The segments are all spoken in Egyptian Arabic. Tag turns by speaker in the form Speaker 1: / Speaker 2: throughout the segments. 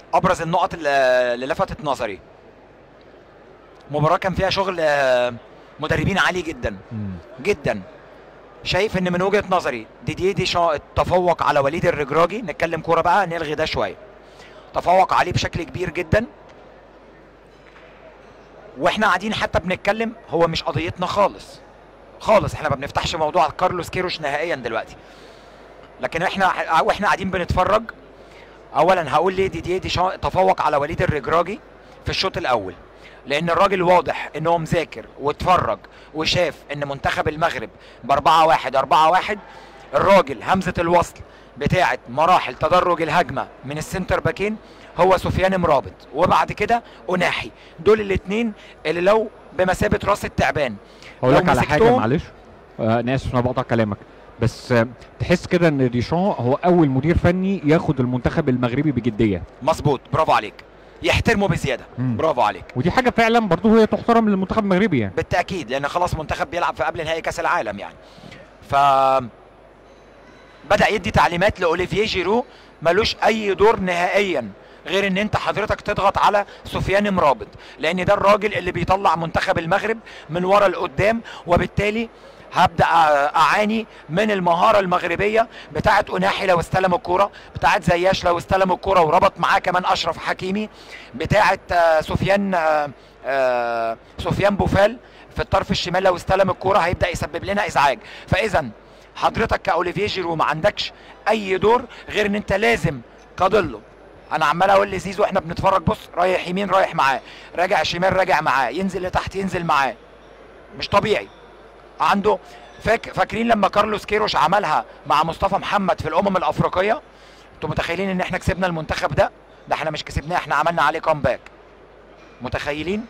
Speaker 1: ابرز النقط اللي اللي لفتت نظري مباراه كان فيها شغل آه، مدربين عالي جدا
Speaker 2: مم.
Speaker 1: جدا شايف ان من وجهه نظري ديديه دي شا... تفوق على وليد الرجراجي نتكلم كوره بقى نلغي ده شويه تفوق عليه بشكل كبير جدا واحنا قاعدين حتى بنتكلم هو مش قضيتنا خالص خالص احنا ما بنفتحش موضوع كارلوس كيروش نهائيا دلوقتي لكن احنا واحنا قاعدين بنتفرج اولا هقول ليه ديديه دي شا... تفوق على وليد الرجراجي في الشوط الاول لان الراجل واضح ان هو مذاكر واتفرج وشاف ان منتخب المغرب ب 4 1 4 1 الراجل همزه الوصل بتاعه مراحل تدرج الهجمه من السنتر باكين هو سفيان مرابط وبعد كده اناحي دول الاثنين اللي لو بمثابه راس التعبان
Speaker 2: هقول
Speaker 1: لو
Speaker 2: لك على حاجه
Speaker 1: مسكتهم-
Speaker 2: معلش آه، انا اسف انا بقطع كلامك بس آه، تحس كده ان ديشان هو اول مدير فني ياخد المنتخب المغربي بجديه
Speaker 1: مظبوط برافو عليك يحترمه بزياده
Speaker 2: مم.
Speaker 1: برافو عليك
Speaker 2: ودي حاجه فعلا برضه هي تحترم للمنتخب المغربي يعني
Speaker 1: بالتاكيد لان خلاص منتخب بيلعب في قبل نهائي كاس العالم يعني ف بدا يدي تعليمات لاوليفييه جيرو ملوش اي دور نهائيا غير ان انت حضرتك تضغط على سفيان مرابط لان ده الراجل اللي بيطلع منتخب المغرب من ورا لقدام وبالتالي هبدا أ- اعاني من المهاره المغربيه بتاعه اناحي لو استلم الكوره بتاعه زياش لو استلم الكوره وربط معاه كمان اشرف حكيمي بتاعه آه، سفيان آه، آه، سفيان بوفال في الطرف الشمال لو استلم الكوره هيبدا يسبب لنا ازعاج فاذا حضرتك كاوليفيه جيرو ما عندكش اي دور غير ان انت لازم كضله انا عمال اقول لزيزو احنا بنتفرج بص رايح يمين رايح معاه راجع شمال راجع معاه ينزل لتحت ينزل معاه مش طبيعي عنده فاك فاكرين لما كارلوس كيروش عملها مع مصطفى محمد في الامم الافريقيه انتوا متخيلين ان احنا كسبنا المنتخب ده ده احنا مش كسبناه احنا عملنا عليه كومباك متخيلين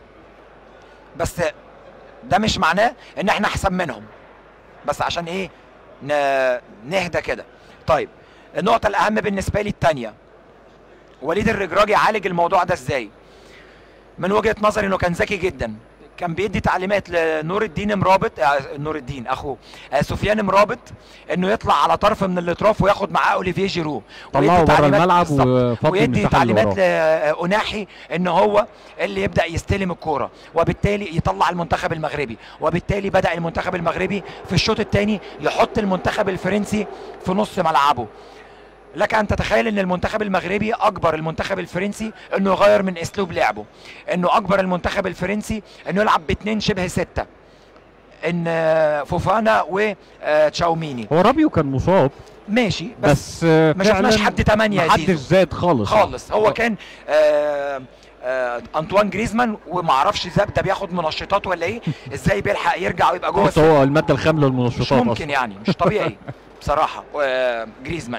Speaker 1: بس ده مش معناه ان احنا احسن منهم بس عشان ايه ن- نهدى كده طيب النقطة الأهم بالنسبة لي التانية وليد الرجراجي عالج الموضوع ده ازاي من وجهة نظري انه كان ذكي جدا كان بيدي تعليمات لنور الدين مرابط آه نور الدين اخوه آه سفيان مرابط انه يطلع على طرف من الاطراف وياخد معاه اوليفيه جيرو
Speaker 2: طلعه
Speaker 1: ويدي
Speaker 2: بره
Speaker 1: تعليمات-
Speaker 2: الملعب
Speaker 1: بالظبط.
Speaker 2: وفضي
Speaker 1: ويدي
Speaker 2: المساحه اللي
Speaker 1: تعليمات
Speaker 2: وراه
Speaker 1: لأناحي ان هو اللي يبدا يستلم الكوره وبالتالي يطلع المنتخب المغربي وبالتالي بدا المنتخب المغربي في الشوط الثاني يحط المنتخب الفرنسي في نص ملعبه لك ان تتخيل ان المنتخب المغربي اجبر المنتخب الفرنسي انه يغير من اسلوب لعبه انه اجبر المنتخب الفرنسي انه يلعب باثنين شبه سته ان آه، فوفانا وتشاوميني
Speaker 2: هو رابيو كان مصاب
Speaker 1: ماشي بس,
Speaker 2: بس آه،
Speaker 1: ما شفناش
Speaker 2: فعلاً
Speaker 1: حد تمانية يا
Speaker 2: محدش
Speaker 1: زيزو.
Speaker 2: زاد خالص
Speaker 1: خالص هو كان آه آه انطوان جريزمان ومعرفش ازاي ده بياخد منشطات ولا ايه ازاي بيلحق يرجع ويبقى جوه
Speaker 2: بص هو الماده الخام للمنشطات
Speaker 1: مش ممكن
Speaker 2: أصلاً.
Speaker 1: يعني مش طبيعي بصراحه آه، جريزمان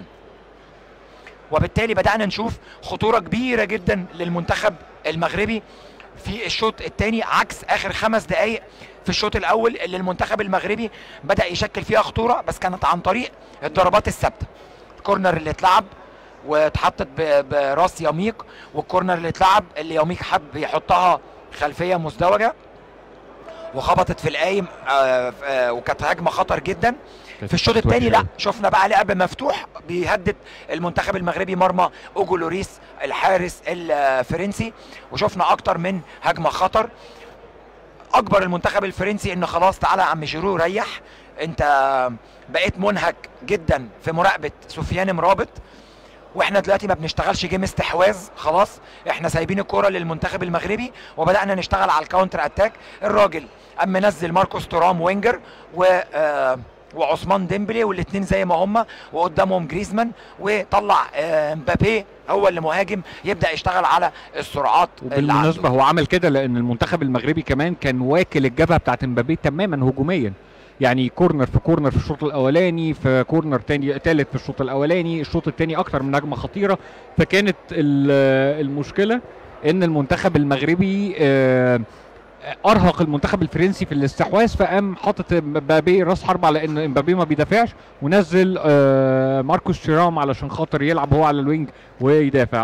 Speaker 1: وبالتالي بدانا نشوف خطوره كبيره جدا للمنتخب المغربي في الشوط الثاني عكس اخر خمس دقائق في الشوط الاول اللي المنتخب المغربي بدا يشكل فيها خطوره بس كانت عن طريق الضربات الثابته الكورنر اللي اتلعب واتحطت ب- براس يميق والكورنر اللي اتلعب اللي يميق حب يحطها خلفيه مزدوجه وخبطت في القايم آه، آه، وكانت هجمه خطر جدا في الشوط
Speaker 2: كانت
Speaker 1: الثاني
Speaker 2: وحشة
Speaker 1: لا شفنا بقى لعب مفتوح بيهدد المنتخب المغربي مرمى اوجو لوريس الحارس الفرنسي وشفنا اكتر من هجمه خطر اكبر المنتخب الفرنسي ان خلاص تعالى يا عم جيرو ريح انت بقيت منهك جدا في مراقبه سفيان مرابط واحنا دلوقتي ما بنشتغلش جيم استحواذ خلاص احنا سايبين الكوره للمنتخب المغربي وبدانا نشتغل على الكاونتر اتاك الراجل قام منزل ماركوس تورام وينجر و آه وعثمان ديمبلي والاثنين زي ما هم وقدامهم جريزمان وطلع آه مبابي هو اللي مهاجم يبدا يشتغل على السرعات اللي
Speaker 2: وبالمناسبه
Speaker 1: عنده
Speaker 2: هو عمل كده لان المنتخب المغربي كمان كان واكل الجبهه بتاعت امبابي تماما هجوميا يعني كورنر في كورنر في الشوط الاولاني في كورنر تاني تالت في الشوط الاولاني الشوط التاني اكتر من هجمه خطيره فكانت ال- المشكله ان المنتخب المغربي آه، ارهق المنتخب الفرنسي في الاستحواذ فقام حاطط امبابي راس حرب على ان امبابي ما بيدافعش ونزل آه، ماركوس تيرام علشان خاطر يلعب هو على الوينج ويدافع